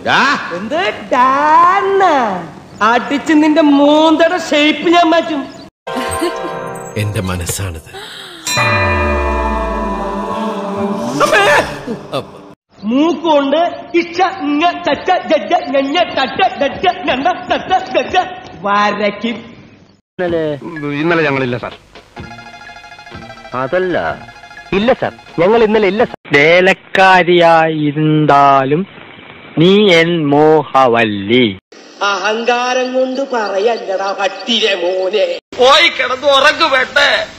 എന്ത് ഡാന്ന അടിച്ച് നിന്റെ മൂന്തയുടെ ഷേപ്പ് ഞാൻ മാറ്റും എന്റെ മനസ്സാണിത് മൂക്കുകൊണ്ട് ഇച്ച ഇങ്ങ ചച്ച ജഡ്ജ ഞഞ്ഞ തട്ട ഡറ്റ ഞണ്ട തട്ട ഗജ വരയ്ക്കും ഇന്നലെ ഞങ്ങളില്ല സാർ അതല്ല ഇല്ല സാർ ഞങ്ങൾ ഇന്നലെ ഇല്ല സാർ വേലക്കാരിയായിരുന്നാലും നീ എൻ മോഹവല്ലി അഹങ്കാരം കൊണ്ട് പറയല്ലടാ പട്ടിരെ മോനെ പോയി കിടന്ന് ഉറങ്ങു വേണ്ടേ